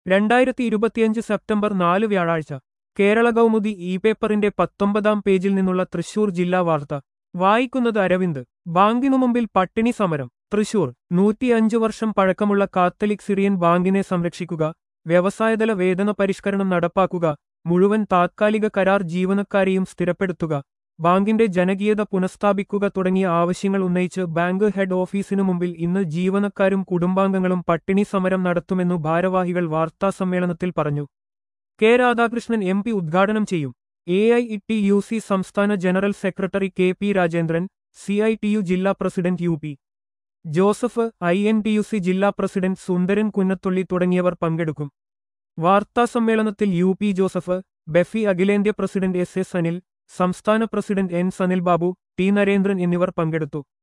രണ്ടായിരത്തി ഇരുപത്തിയഞ്ച് സെപ്റ്റംബർ നാല് വ്യാഴാഴ്ച കേരള കൗമുദി ഇ പേപ്പറിന്റെ പത്തൊമ്പതാം പേജിൽ നിന്നുള്ള തൃശൂർ ജില്ലാ വാർത്ത വായിക്കുന്നത് അരവിന്ദ് ബാങ്കിനു മുമ്പിൽ പട്ടിണി സമരം തൃശൂർ നൂറ്റിയഞ്ച് വർഷം പഴക്കമുള്ള കാത്തലിക് സിറിയൻ ബാങ്കിനെ സംരക്ഷിക്കുക വ്യവസായതല വേതന പരിഷ്കരണം നടപ്പാക്കുക മുഴുവൻ താത്കാലിക കരാർ ജീവനക്കാരെയും സ്ഥിരപ്പെടുത്തുക ബാങ്കിന്റെ ജനകീയത പുനഃസ്ഥാപിക്കുക തുടങ്ങിയ ആവശ്യങ്ങൾ ഉന്നയിച്ച് ബാങ്ക് ഹെഡ് ഓഫീസിനു മുമ്പിൽ ഇന്ന് ജീവനക്കാരും കുടുംബാംഗങ്ങളും പട്ടിണി സമരം നടത്തുമെന്നു ഭാരവാഹികൾ വാർത്താസമ്മേളനത്തിൽ പറഞ്ഞു കെ രാധാകൃഷ്ണൻ എം പി ഉദ്ഘാടനം ചെയ്യും A I T U C സംസ്ഥാന general secretary K P Rajendran C I T U ജില്ലാ president U P Joseph I N T U C ജില്ലാ പ്രസിഡന്റ് സുന്ദരൻ കുന്നത്തുള്ളി തുടങ്ങിയവർ പങ്കെടുക്കും വാർത്താസമ്മേളനത്തിൽ യു പി ജോസഫ് ബെഫി അഖിലേന്ത്യാ പ്രസിഡന്റ് എസ് എസ് അനിൽ സംസ്ഥാന president N Sanil Babu T Narendran എന്നിവർ പങ്കെടുത്തു